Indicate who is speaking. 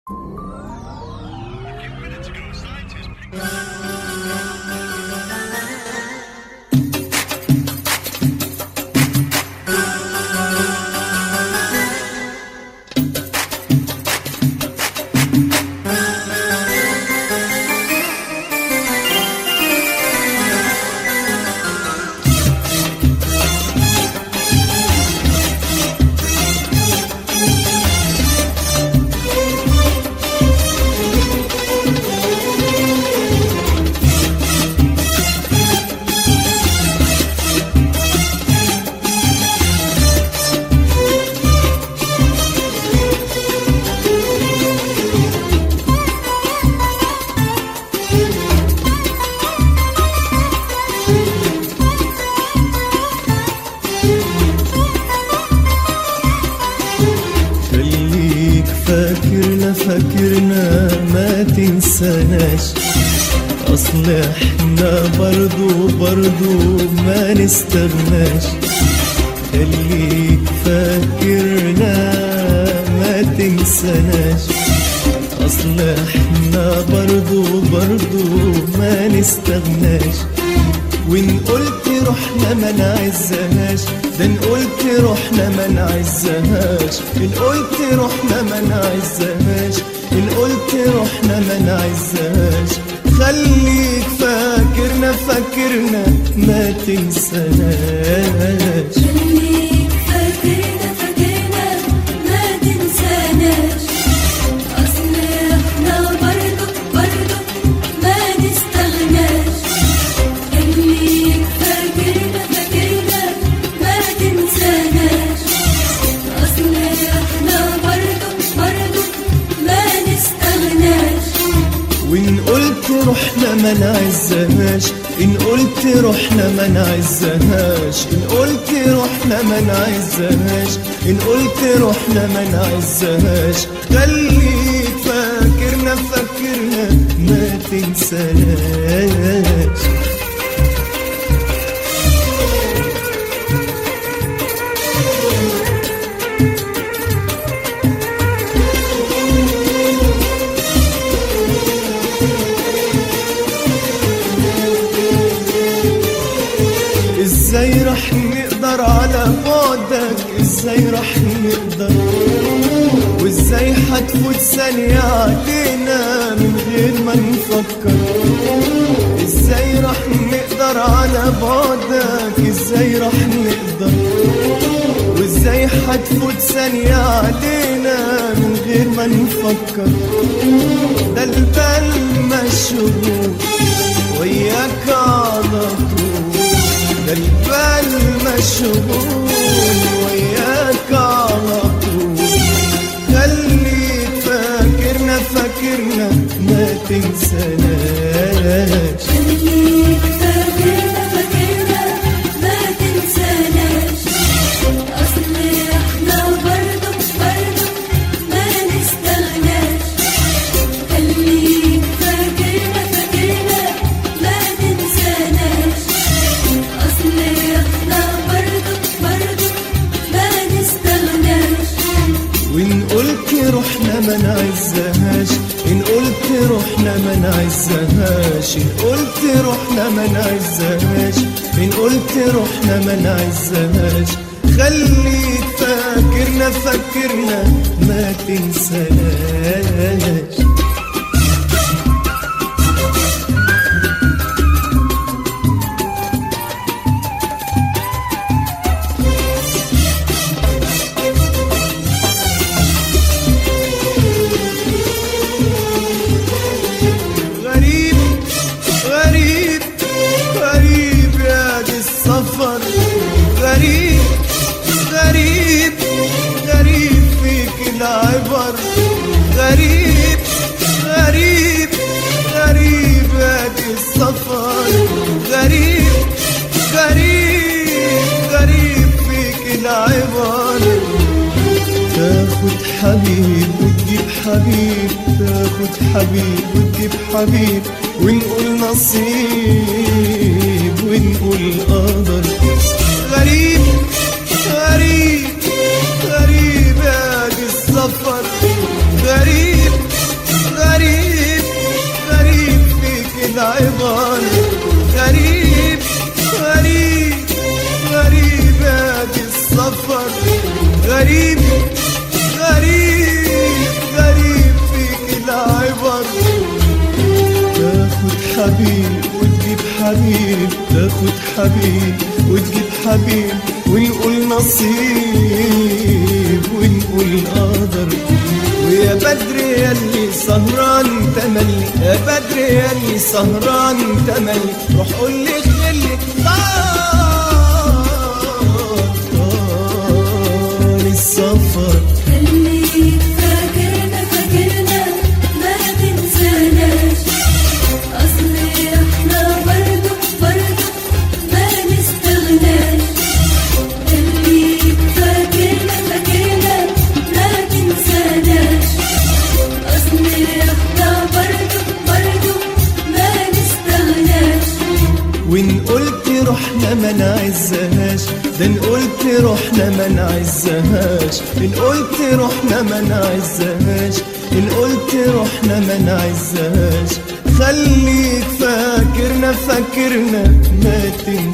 Speaker 1: خليك فاكرنا فاكرنا ما تنساناش اصل احنا برضو برضو ما نستغناش خليك فاكرنا ما تنساناش اصل احنا برضو برضو ما نستغناش وان قلت روحنا ما نعزهاش ده ان قلت روحنا ما نعزهاش ان قلت روحنا ما نعزهاش ان قلت روحنا ما نعزهاش خليك فاكرنا فاكرنا ما تنساناش
Speaker 2: خليك فاكرنا فاكرنا ما تنساناش أصل احنا برضو برضو ما نستغناش خليك فاكرنا فاكرنا ما تنساناش أصل احنا برضو برضو ما نستغناش
Speaker 1: وإن قلت روحنا ما نعزهاش إن قلت روحنا ما نعزهاش إن قلت روحنا ما نعزهاش إن قلت روحنا ما نعزهاش خليك فاكرنا فاكرنا ما تنساناش ازاي رح نقدر على بعدك ازاي رح نقدر وازاي حتفوت ثانية علينا من غير ما نفكر ازاي رح نقدر على بعدك ازاي رح نقدر وازاي حتفوت ثانية علينا من غير ما نفكر ده البال مشغول وياك على طول ده البال مشغول وياك على طول خليك فاكرنا فاكرنا ما تنساناش
Speaker 2: خليك فاكرنا فاكرنا ما تنساناش أصل احنا برضو برضو ما نستغناش خليك فاكرنا فاكرنا ما تنساناش أصل احنا برضو برضو ما نستغناش
Speaker 1: وإن قلت روحنا ما نعزهاش إن قلت روحنا ما نعزهاش إن قلت روحنا ما نعزهاش إن قلت روحنا ما نعزهاش خليك فاكرنا فاكرنا ما تنساناش غريب غريب غريب يا دي السفر غريب غريب غريب فيك العبر غريب غريب غريب يا دي السفر غريب غريب غريب فيك العبر تاخد حبيب وتجيب حبيب تاخد حبيب وتجيب حبيب ونقول نصيب ونقول قدر غريب غريب غريب يا دي السفر غريب حبيب وتجيب حبيب ونقول نصيب ونقول قدر ويا بدر يلي سهران تملي يا بدر يلي سهران تملي روح قول لي خلي طال السفر
Speaker 2: خليك فاكرنا فاكرنا ما تنساناش أصل احنا برضو برضو ما نستغناش خليك فاكرنا فاكرنا ما تنساناش أصل احنا برضو برضو ما نستغناش
Speaker 1: وان قلت رحنا ما نعزهاش ده ان قلت رحنا ما نعزهاش ان قلت رحنا ما نعزهاش ان قلت رحنا ما نعزهاش خليك فاكرنا فاكرنا ما تنساش